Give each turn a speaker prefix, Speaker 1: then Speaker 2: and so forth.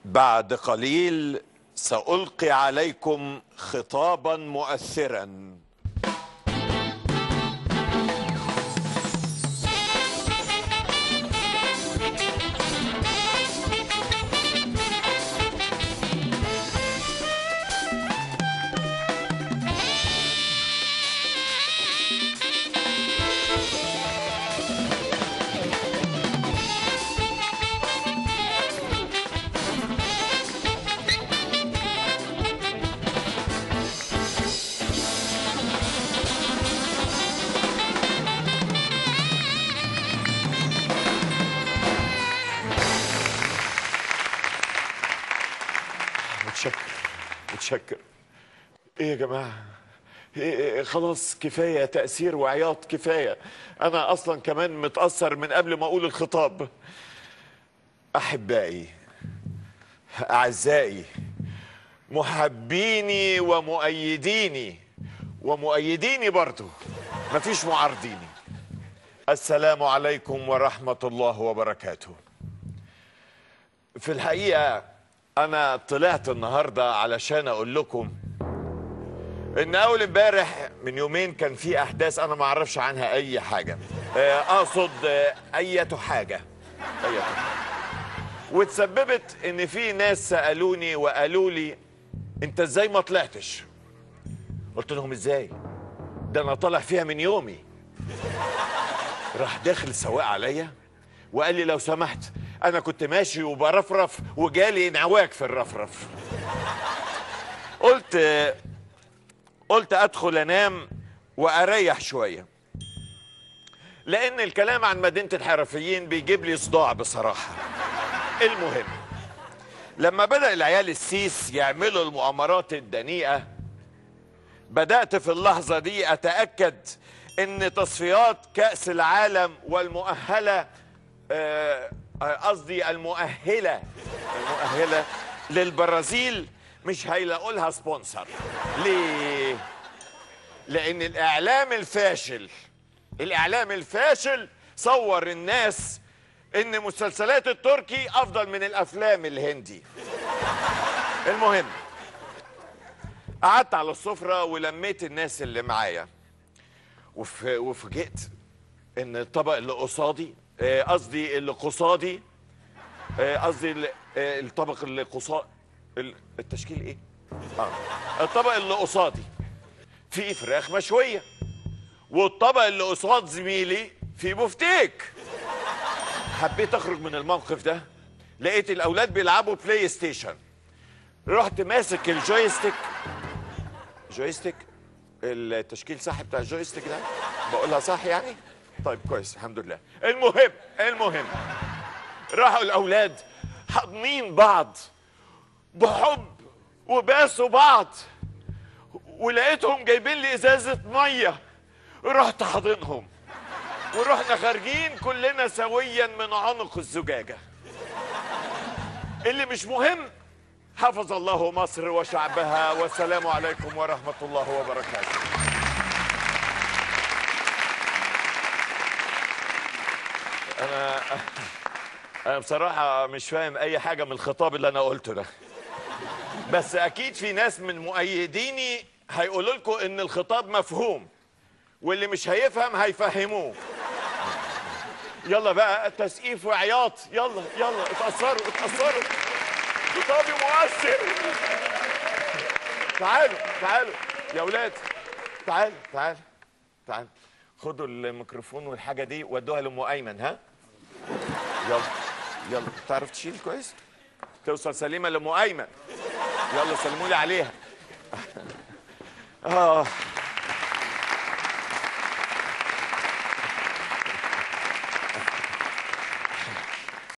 Speaker 1: بعد قليل سألقي عليكم خطابا مؤثرا متشكر متشكر ايه يا جماعه إيه إيه خلاص كفايه تاثير وعياط كفايه انا اصلا كمان متاثر من قبل ما اقول الخطاب احبائي اعزائي محبيني ومؤيديني ومؤيديني برضو مفيش معارضيني السلام عليكم ورحمه الله وبركاته في الحقيقه انا طلعت النهارده علشان اقول لكم ان اول امبارح من يومين كان في احداث انا ما اعرفش عنها اي حاجه آه، اقصد آه، اية حاجه اية حاجة. وتسببت ان في ناس سالوني وقالوا لي انت ازاي ما طلعتش قلت لهم ازاي ده انا طالع فيها من يومي راح داخل السواق عليا وقال لي لو سمحت انا كنت ماشي وبرفرف وجالي انعواج في الرفرف قلت قلت ادخل انام واريح شويه لان الكلام عن مدينه الحرفيين بيجيب لي صداع بصراحه المهم لما بدا العيال السيس يعملوا المؤامرات الدنيئه بدات في اللحظه دي اتاكد ان تصفيات كاس العالم والمؤهله آه، آه، قصدي المؤهله المؤهله للبرازيل مش هيلاقوا لها سبونسر ليه لان الاعلام الفاشل الاعلام الفاشل صور الناس ان مسلسلات التركي افضل من الافلام الهندي المهم قعدت على السفره ولميت الناس اللي معايا وف- وفوجئت ان الطبق اللي قصادي آه، قصدي اللي قصادي آه، قصدي ال- آه، الطبق اللي قصاد التشكيل ايه اه الطبق اللي قصادي فيه فراخ مشويه والطبق اللي قصاد زميلي فيه بفتيك حبيت اخرج من الموقف ده لقيت الاولاد بيلعبوا بلاي ستيشن رحت ماسك الجويستيك جويستيك التشكيل صح بتاع الجويستيك ده بقولها صح يعني طيب كويس الحمد لله المهم المهم راحوا الاولاد حاضنين بعض بحب وباسوا بعض ولقيتهم جايبين لي ازازه ميه رحت حاضنهم ورحنا خارجين كلنا سويا من عنق الزجاجه اللي مش مهم حفظ الله مصر وشعبها والسلام عليكم ورحمه الله وبركاته انا انا بصراحه مش فاهم اي حاجه من الخطاب اللي انا قلته ده بس اكيد في ناس من مؤيديني هيقولوا لكم ان الخطاب مفهوم واللي مش هيفهم هيفهموه يلا بقى تسقيف وعياط يلا يلا اتأثروا اتأثروا خطابي مؤثر تعالوا تعالوا يا ولاد تعالوا تعالوا تعالوا خدوا الميكروفون والحاجة دي ودوها لأم أيمن ها يلا يلا تعرف تشيل كويس توصل سليمة لأم أيمن يلا سلموا لي عليها آه